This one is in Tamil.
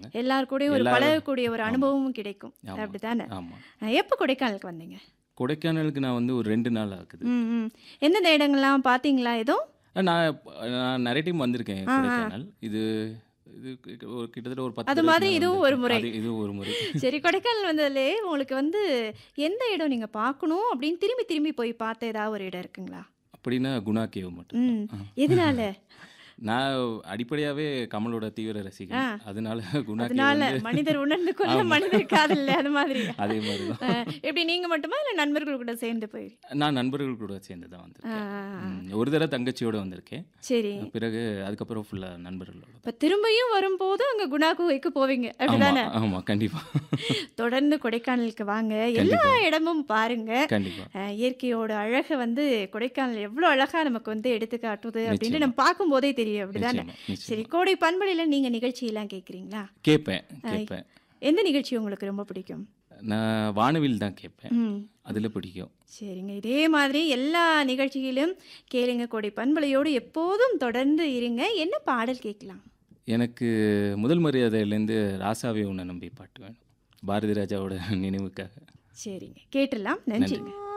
எல்லார் கூடயும் ஒரு எல்லாரும் பழகக்கூடிய ஒரு ஆமா. அனுபவமும் கிடைக்கும் ஆமா. அப்படித்தானே ஆமாம் அஹ் எப்போ கொடைக்கானலுக்கு வந்தீங்க கொடைக்கானலுக்கு நான் வந்து ஒரு ரெண்டு நாள் ஆகுது ம் ம் எந்தெந்த இடங்கள்லாம் பார்த்தீங்களா ஏதோ நான் நான் நிறைய டைம் வந்திருக்கேன் ஆ, ஆ. கொடைக்கானல் இது இது கிட்ட- ஒரு கிட்டத்தட்ட ஒரு பத்து அது தடவைக்கு மாதிரி மேல இதுவும் ஒரு வந்திருக்கேன். முறை. அது இதுவும் ஒரு முறை சரி கொடைக்கானல் வந்ததுலே உங்களுக்கு வந்து எந்த இடம் நீங்கள் பார்க்கணும் அப்படின்னு திரும்பி திரும்பி போய் பார்த்த ஏதாவது ஒரு இடம் இருக்குங்களா அப்படின்னா குணா கேவ் மட்டும் ம் எதனால நான் அடிப்படையாவே கமலோட தீவிர ரசிகன் ஆ. அதனால குணா கேவ் அதனால வந்து மனிதர் உணர்ந்து கொள்ள ஆமா. மனிதர் காதல்ல அது மாதிரி அதே மாதிரி தான் அஹ், எப்படி நீங்க மட்டுமா இல்ல நண்பர்கள் கூட சேர்ந்து போய் நான் நண்பர்கள் கூட சேர்ந்து தான் வந்திருக்கேன் ஆ, ம், ஒரு தடவை தங்கச்சியோட வந்திருக்கேன் சரி பிறகு அதுக்கப்புறம் ஃபுல்லா நண்பர்களோட இப்ப திரும்பியும் வரும்போது அங்க குணா குகைக்கு போவீங்க ஆமா அப்படிதானே ஆமா கண்டிப்பா தொடர்ந்து கொடைக்கானலுக்கு வாங்க எல்லா கண்டிப்பா இடமும் பாருங்க கண்டிப்பா அஹ், இயற்கையோட அழகை வந்து கொடைக்கானல் எவ்வளவு அழகா நமக்கு வந்து எடுத்து காட்டுது அப்படின்னு நிச்சயமா நம்ம பார்க்கும்போதே தெரியும் அப்படிதானே நிச்சயமா சரி நிச்சயமா கோடை பண்பலையில நீங்க நிகழ்ச்சியெல்லாம் கேட்குறீங்களா கேட்பேன் கேட்பேன் எந்த நிகழ்ச்சி உங்களுக்கு ரொம்ப பிடிக்கும் நான் வானவில் தான் கேட்பேன் ம் அதுல பிடிக்கும் சரிங்க இதே மாதிரி எல்லா நிகழ்ச்சியிலும் கேளுங்க கோடை பண்பலையோடு எப்போதும் தொடர்ந்து இருங்க என்ன பாடல் கேட்கலாம் எனக்கு முதல் மரியாதையிலேருந்து ராசாவே உன்னை நம்பி பாட்டு வேணும் பாரதி ராஜாவோட நினைவுக்காக சரிங்க கேட்டுடலாம் நன்றிங்க